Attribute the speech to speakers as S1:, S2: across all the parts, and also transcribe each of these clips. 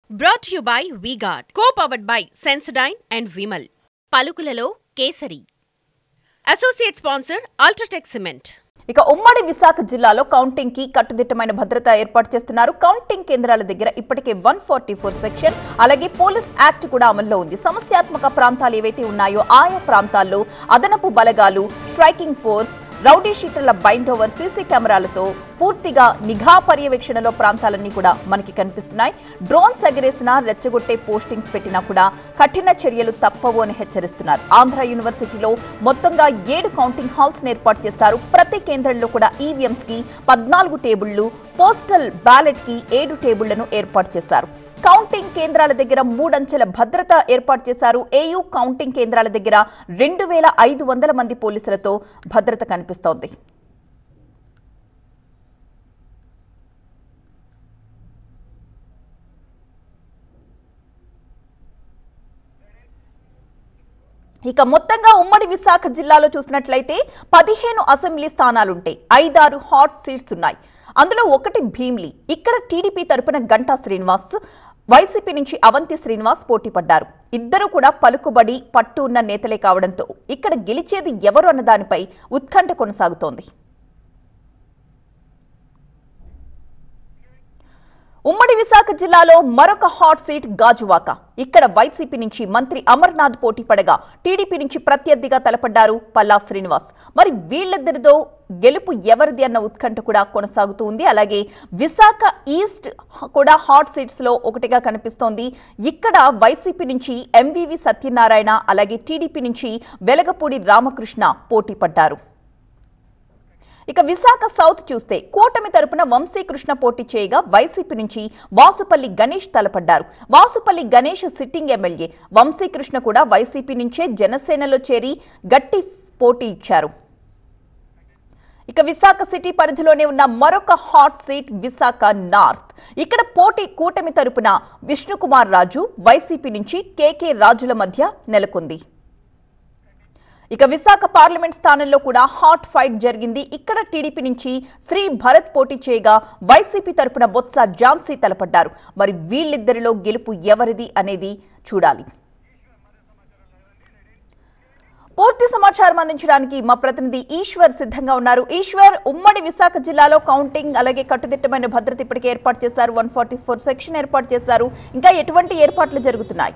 S1: brought you by V-Guard co powered by Sensodyne and Vimal పలుకులలో కేసరి associate sponsor UltraTech cement
S2: ఇక ఉమ్మడి విశాఖ జిల్లాలో కౌంటింగ్ కి కట్టుదిట్టమైన భద్రత ఏర్పాటు చేస్తున్నారు కౌంటింగ్ కేంద్రాల దగ్గర ఇప్పటికే వన్ ఫార్టీ ఫోర్ సెక్షన్ అలాగే పోలీస్ యాక్ట్ కూడా అమల్లో ఉంది సమస్యాత్మక ప్రాంతాలు ఏవైతే ఉన్నాయో ఆయా ప్రాంతాల్లో అదనపు బలగాలు స్ట్రైకింగ్ ఫోర్స్ రౌడీ షీటర్ల బైండ్ ఓవర్ సీసీ కెమెరాలతో పూర్తిగా నిఘా పర్యవేక్షణలో ప్రాంతాలన్నీ కూడా మనకి కనిపిస్తున్నాయి డ్రోన్స్ ఎగరేసినా రెచ్చగొట్టే పోస్టింగ్స్ పెట్టినా కూడా కఠిన చర్యలు తప్పవు అని హెచ్చరిస్తున్నారు ఆంధ్ర యూనివర్సిటీలో మొత్తంగా ఏడు కౌంటింగ్ హాల్స్ ఏర్పాటు చేశారు ప్రతి కేంద్రంలో కూడా ఈవీఎంస్ కి పద్నాలుగు టేబుళ్లు పోస్టల్ బ్యాలెట్ కి ఏడు టేబుళ్లను ఏర్పాటు చేశారు కౌంటింగ్ కేంద్రాల దగ్గర మూడంచెల భద్రత ఏర్పాటు చేశారు ఏయూ కౌంటింగ్ కేంద్రాల దగ్గర రెండు వేల ఐదు వందల మంది పోలీసులతో భద్రత కనిపిస్తోంది ఇక మొత్తంగా ఉమ్మడి విశాఖ జిల్లాలో చూసినట్లయితే పదిహేను అసెంబ్లీ స్థానాలుంటాయి ఐదారు హాట్ సీట్స్ ఉన్నాయి అందులో ఒకటి భీమ్లీ ఇక్కడ టీడీపీ తరపున గంటా శ్రీనివాస్ వైసీపీ నుంచి అవంతి శ్రీనివాస్ పోటీ పడ్డారు ఇద్దరు కూడా పలుకుబడి పట్టు ఉన్న నేతలే కావడంతో ఇక్కడ గెలిచేది ఎవరు అన్న దానిపై ఉత్కంఠ కొనసాగుతోంది ఉమ్మడి విశాఖ జిల్లాలో మరొక హాట్ సీట్ గాజువాక ఇక్కడ వైసీపీ నుంచి మంత్రి అమర్నాథ్ పోటీ పడగా టీడీపీ నుంచి ప్రత్యర్థిగా తలపడ్డారు పల్లా శ్రీనివాస్ మరి వీళ్ళిద్దరితో గెలుపు ఎవరిది అన్న ఉత్కంఠ కూడా కొనసాగుతూ ఉంది అలాగే విశాఖ ఈస్ట్ కూడా హాట్ సీట్స్ లో ఒకటిగా కనిపిస్తోంది ఇక్కడ వైసీపీ నుంచి ఎంవివి సత్యనారాయణ అలాగే టీడీపీ నుంచి వెలగపూడి రామకృష్ణ పోటీ పడ్డారు ఇక విశాఖ సౌత్ చూస్తే కూటమి తరపున వంశీకృష్ణ పోటీ చేయగా వైసీపీ నుంచి వాసుపల్లి గణేష్ తలపడ్డారు వాసుపల్లి గణేష్ సిట్టింగ్ ఎమ్మెల్యే వంశీకృష్ణ కూడా వైసీపీ నుంచే జనసేనలో చేరి గట్టి పోటీ ఇచ్చారు ఇక విశాఖ సిటీ పరిధిలోనే ఉన్న మరొక హాట్ సీట్ విశాఖ నార్త్ ఇక్కడ పోటీ కూటమి తరపున విష్ణుకుమార్ రాజు వైసీపీ నుంచి కేకే రాజుల మధ్య నెలకొంది ఇక విశాఖ పార్లమెంట్ స్థానంలో కూడా హాట్ ఫైట్ జరిగింది ఇక్కడ టీడీపీ నుంచి శ్రీ భరత్ పోటీ చేయగా వైసీపీ తరపున బొత్స ఝాన్సీ తలపడ్డారు మరి వీళ్ళిద్దరిలో గెలుపు ఎవరిది అనేది చూడాలి పూర్తి సమాచారం అందించడానికి మా ప్రతినిధి ఈశ్వర్ సిద్ధంగా ఉన్నారు ఈశ్వర్ ఉమ్మడి విశాఖ జిల్లాలో కౌంటింగ్ అలాగే కట్టుదిట్టమైన భద్రత ఇప్పటికే ఏర్పాటు చేశారు వన్ ఫార్టీ ఫోర్ సెక్షన్ ఏర్పాటు చేశారు ఇంకా ఎటువంటి ఏర్పాట్లు జరుగుతున్నాయి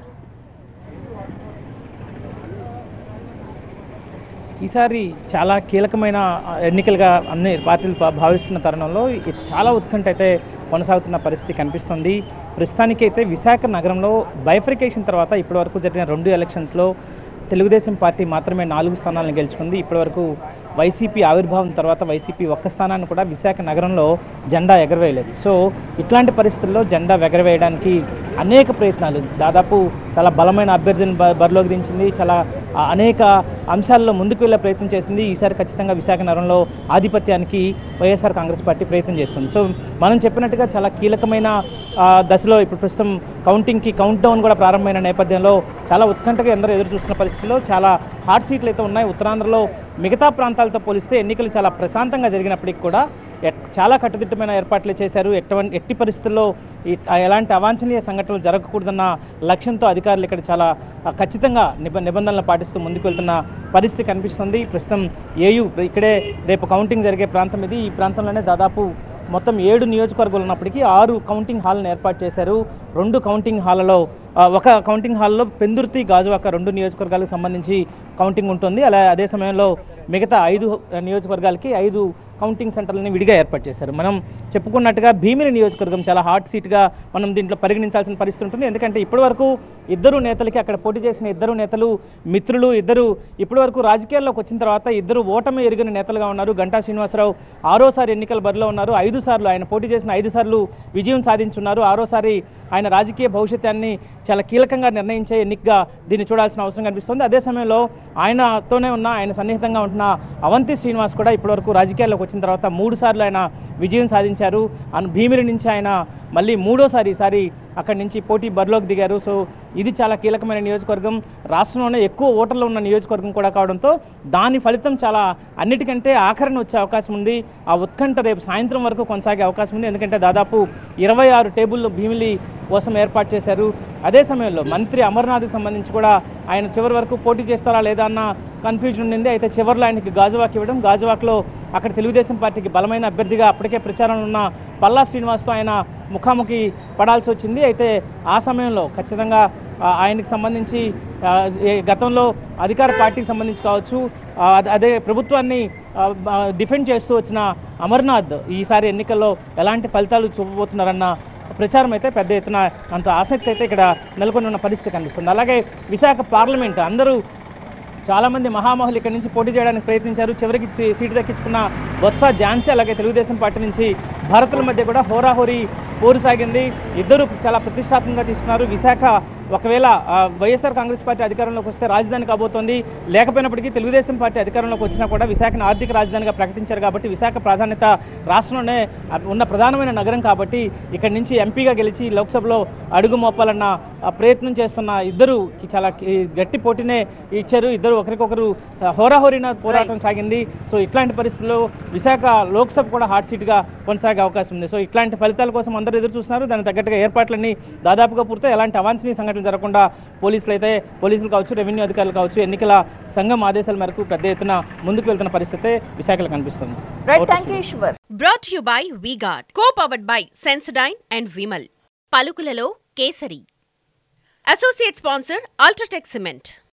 S3: ఈసారి చాలా కీలకమైన ఎన్నికలుగా అన్ని పార్టీలు భా- భావిస్తున్న తరుణంలో ఇ- చాలా ఉత్కంఠ అయితే కొనసాగుతున్న పరిస్థితి కనిపిస్తుంది ప్రస్తుతానికైతే విశాఖ నగరంలో బైఫ్రికేషన్ తర్వాత ఇప్పటివరకు జరిగిన రెండు ఎలక్షన్స్లో తెలుగుదేశం పార్టీ మాత్రమే నాలుగు స్థానాలను గెలుచుకుంది ఇప్పటివరకు వైసీపీ ఆవిర్భావం తర్వాత వైసీపీ ఒక్క స్థానాన్ని కూడా విశాఖ నగరంలో జెండా ఎగరవేయలేదు సో ఇట్లాంటి పరిస్థితుల్లో జెండా ఎగరవేయడానికి అనేక ప్రయత్నాలు దాదాపు చాలా బలమైన అభ్యర్థిని బ- బరిలోకి దించింది చాలా ఆ, అనేక అంశాల్లో ముందుకు వెళ్ళే ప్రయత్నం చేసింది ఈసారి ఖచ్చితంగా విశాఖ నగరంలో ఆధిపత్యానికి వైఎస్ఆర్ కాంగ్రెస్ పార్టీ ప్రయత్నం చేస్తుంది సో మనం చెప్పినట్టుగా చాలా కీలకమైన ఆ, దశలో ఇప్పుడు ప్రస్తుతం కౌంటింగ్కి కౌంట్ డౌన్ కూడా ప్రారంభమైన నేపథ్యంలో చాలా ఉత్కంఠగా ఎందరో ఎదురు చూస్తున్న పరిస్థితిలో చాలా హాట్ సీట్లు అయితే ఉన్నాయి ఉత్తరాంధ్రలో మిగతా ప్రాంతాలతో పోలిస్తే ఎన్నికలు చాలా ప్రశాంతంగా జరిగినప్పటికీ కూడా ఎట్- చాలా కట్టుదిట్టమైన ఏర్పాట్లు చేశారు ఎటువంటి ఎట్టి పరిస్థితుల్లో ఈ ఎలాంటి అవాంఛనీయ సంఘటనలు జరగకూడదన్న లక్ష్యంతో అధికారులు ఇక్కడ చాలా ఆ, ఖచ్చితంగా నిబ నిబంధనలు పాటిస్తూ ముందుకు వెళ్తున్న పరిస్థితి కనిపిస్తుంది ప్రస్తుతం ఏయు ఇక్కడే రేపు కౌంటింగ్ జరిగే ప్రాంతం ఇది ఈ ప్రాంతంలోనే దాదాపు మొత్తం ఏడు నియోజకవర్గాలు ఉన్నప్పటికీ ఆరు కౌంటింగ్ హాల్ని ఏర్పాటు చేశారు రెండు కౌంటింగ్ హాల్లో ఆ, ఒక కౌంటింగ్ హాల్లో పెందుర్తి గాజువాక రెండు నియోజకవర్గాలకు సంబంధించి కౌంటింగ్ ఉంటుంది అలా అదే సమయంలో మిగతా ఐదు నియోజకవర్గాలకి ఐదు కౌంటింగ్ సెంటర్లని విడిగా ఏర్పాటు చేశారు మనం చెప్పుకున్నట్టుగా భీమిలి నియోజకవర్గం చాలా హాట్ సీట్గా మనం దీంట్లో పరిగణించాల్సిన పరిస్థితి ఉంటుంది ఎందుకంటే ఇప్పటివరకు ఇద్దరు నేతలకి అక్కడ పోటీ చేసిన ఇద్దరు నేతలు మిత్రులు ఇద్దరు ఇప్పటివరకు రాజకీయాల్లోకి వచ్చిన తర్వాత ఇద్దరు ఓటమి ఎరిగిన నేతలుగా ఉన్నారు గంటా శ్రీనివాసరావు ఆరోసారి ఎన్నికల బరిలో ఉన్నారు ఐదు సార్లు ఆయన పోటీ చేసిన ఐదు సార్లు విజయం సాధించున్నారు ఆరోసారి ఆయన రాజకీయ భవిష్యత్తాన్ని చాలా కీలకంగా నిర్ణయించే ఎన్నికగా దీన్ని చూడాల్సిన అవసరం కనిపిస్తుంది అదే సమయంలో ఆయనతోనే ఉన్న ఆయన సన్నిహితంగా ఉంటున్న అవంతి శ్రీనివాస్ కూడా ఇప్పటివరకు రాజకీయాల్లోకి వచ్చిన వచ్చిన తర్వాత మూడు సార్లు ఆయన విజయం సాధించారు అను భీమిలి నుంచి ఆయన మళ్ళీ మూడోసారి ఈసారి అక్కడి నుంచి పోటీ బరిలోకి దిగారు సో ఇది చాలా కీలకమైన నియోజకవర్గం రాష్ట్రంలోనే ఎక్కువ ఓటర్లు ఉన్న నియోజకవర్గం కూడా కావడంతో దాని ఫలితం చాలా అన్నిటికంటే ఆఖరణ వచ్చే అవకాశం ఉంది ఆ ఉత్కంఠ రేపు సాయంత్రం వరకు కొనసాగే అవకాశం ఉంది ఎందుకంటే దాదాపు ఇరవై ఆరు టేబుల్లో భీమిలి కోసం ఏర్పాటు చేశారు అదే సమయంలో మంత్రి అమర్నాథ్కి సంబంధించి కూడా ఆయన చివరి వరకు పోటీ చేస్తారా లేదా అన్న కన్ఫ్యూజన్ ఉండింది అయితే చివరిలో ఆయనకి గాజువాక్ ఇవ్వడం గాజువాక్లో అక్కడ తెలుగుదేశం పార్టీకి బలమైన అభ్యర్థిగా అప్పటికే ప్రచారంలో ఉన్న పల్లా శ్రీనివాస్తో ఆయన ముఖాముఖి పడాల్సి వచ్చింది అయితే ఆ సమయంలో ఖచ్చితంగా ఆ, ఆయనకి సంబంధించి ఆ, ఏ- గతంలో అధికార పార్టీకి సంబంధించి కావచ్చు ఆ, అద- అదే ప్రభుత్వాన్ని ఆ, ఆ, డిఫెండ్ చేస్తూ వచ్చిన అమర్నాథ్ ఈసారి ఎన్నికల్లో ఎలాంటి ఫలితాలు చూపబోతున్నారన్న ప్రచారం అయితే పెద్ద ఎత్తున అంత ఆసక్తి అయితే ఇక్కడ నెలకొని ఉన్న పరిస్థితి కనిపిస్తుంది అలాగే విశాఖ పార్లమెంట్ అందరూ చాలామంది మహామహులు ఇక్కడి నుంచి పోటీ చేయడానికి ప్రయత్నించారు చివరికి చి- సీటు దక్కించుకున్న బొత్స ఝాన్సీ అలాగే తెలుగుదేశం పార్టీ నుంచి భారతుల మధ్య కూడా హోరాహోరీ పోరు సాగింది ఇద్దరు చాలా ప్రతిష్టాత్మకంగా తీసుకున్నారు విశాఖ ఒకవేళ ఆ, వైఎస్ఆర్ కాంగ్రెస్ పార్టీ అధికారంలోకి వస్తే రాజధాని కాబోతోంది లేకపోయినప్పటికీ తెలుగుదేశం పార్టీ అధికారంలోకి వచ్చినా కూడా విశాఖను ఆర్థిక రాజధానిగా ప్రకటించారు కాబట్టి విశాఖ ప్రాధాన్యత రాష్ట్రంలోనే ఉన్న ప్రధానమైన నగరం కాబట్టి ఇక్కడి నుంచి ఎంపీగా గెలిచి లోక్సభలో అడుగు మోపాలన్న ఆ, ప్రయత్నం చేస్తున్న ఇద్దరు చాలా కి- గట్టి పోటీనే ఇచ్చారు ఇద్దరు ఒకరికొకరు ఆ, హోరాహోరీన పోరాటం సాగింది సో ఇట్లాంటి పరిస్థితుల్లో విశాఖ లోక్సభ కూడా హాట్ సీట్గా కొనసాగే అవకాశం ఉంది సో ఇట్లాంటి ఫలితాల కోసం అందరూ ఎదురు చూస్తున్నారు దానికి తగ్గట్టుగా ఏర్పాట్లన్నీ దాదాపుగా పూర్తయి ఎలాంటి అవాంఛనీయ సంఘటనలు జరగకుండా పోలీసులు అయితే పోలీసులు కావచ్చు రెవెన్యూ అధికారులు కావచ్చు ఎన్నికల సంఘం ఆదేశాల మేరకు పెద్ద ఎత్తున ముందుకు వెళ్తున్న పరిస్థితే విశాఖలో కనిపిస్తుంది
S2: right thank you Eeshwar
S1: brought you by V-Guard co powered by Sensodyne and Vimal పలుకులలో కేసరి అసోసియేట్ స్పాన్సర్ అల్ట్రాటెక్ సిమెంట్